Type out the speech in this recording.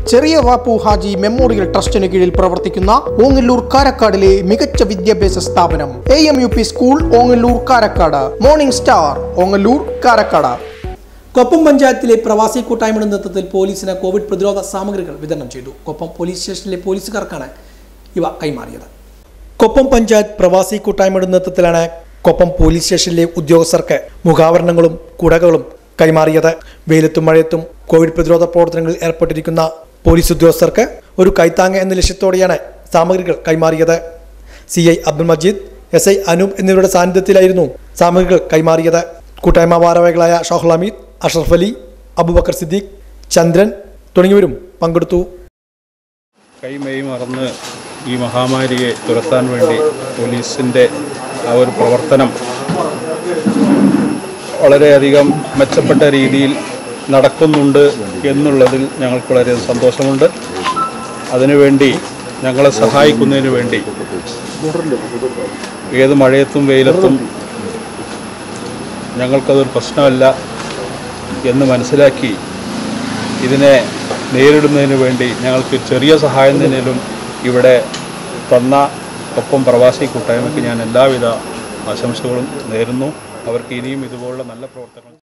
ചെറിയ വാപ്പു ഹാജി മെമ്മോറിയൽ ട്രസ്റ്റിന് കീഴിൽ പ്രവർത്തിക്കുന്ന ഓങ്ങല്ലൂർ കാരക്കാടിലെ മികച്ച വിദ്യാഭ്യാസ സ്ഥാപനം A M U P school Ongallur Karakkad morning star Ongallur Karakkad Koppam പഞ്ചായത്തിലെ പ്രവാസി കൂട്ടായ്മയുടെ നേതൃത്വത്തിൽ പോലീസിന് കോവിഡ് പ്രതിരോധ സാമഗ്രികൾ വിതരണം ചെയ്തു കൊപ്പം പോലീസ് സ്റ്റേഷനിലെ പോലീസുകാർക്കാണ് ഇവ കൈമാറിയത് കൊപ്പം പഞ്ചായത്ത് പ്രവാസി കൂട്ടായ്മയുടെ നേതൃത്വത്തിലാണ് കൊപ്പം പോലീസ് സ്റ്റേഷനിലെ ഉദ്യോഗസ്ഥർക്ക് മുഖാവരണങ്ങളും കുടകളും കൈമാറിയത് വെയിലത്തും മഴയത്തും കോവിഡ് പ്രതിരോധ പ്രവർത്തനങ്ങളിൽ ഏർപ്പെട്ടിരിക്കുന്ന പോലീസ് ഉദ്യോഗസ്ഥർക്ക് ഒരു കൈത്താങ്ങ് എന്ന ലക്ഷ്യത്തോടെയാണ് സാമഗ്രികൾ കൈമാറിയത് C I Abdul Majeed S I Anoop എന്നിവരുടെ സാന്നിധ്യത്തിലായിരുന്നു സാമഗ്രികൾ കൈമാറിയത് കൂട്ടായ്മ ഭാരവാഹികളായ ഷാഹുൽ ഹമീദ് അഷറഫ് അലി അബുബക്കർ സിദ്ദീഖ് ചന്ദ്രൻ തുടങ്ങിയവരും പങ്കെടുത്തു കൈമൈ മറന്ന് ഈ മഹാമാരിയെ തുരത്താൻ വേണ്ടി പോലീസിൻ്റെ ആ ഒരു പ്രവർത്തനം വളരെയധികം മെച്ചപ്പെട്ട രീതിയിൽ നടക്കുന്നുണ്ട് എന്നുള്ളതിൽ ഞങ്ങൾക്ക് വളരെ സന്തോഷമുണ്ട് അതിനുവേണ്ടി ഞങ്ങളെ സഹായിക്കുന്നതിന് വേണ്ടി ഏത് മഴയത്തും വെയിലത്തും ഞങ്ങൾക്കതൊരു പ്രശ്നമല്ല എന്ന് മനസ്സിലാക്കി ഇതിനെ നേരിടുന്നതിന് വേണ്ടി ഞങ്ങൾക്ക് ചെറിയ സഹായം തന്നെയും ഇവിടെ തന്ന ഒപ്പം പ്രവാസി കൂട്ടായ്മയ്ക്ക് ഞാൻ എല്ലാവിധ ആശംസകളും നേരുന്നു അവർക്ക് ഇനിയും ഇതുപോലുള്ള നല്ല പ്രവർത്തനങ്ങൾ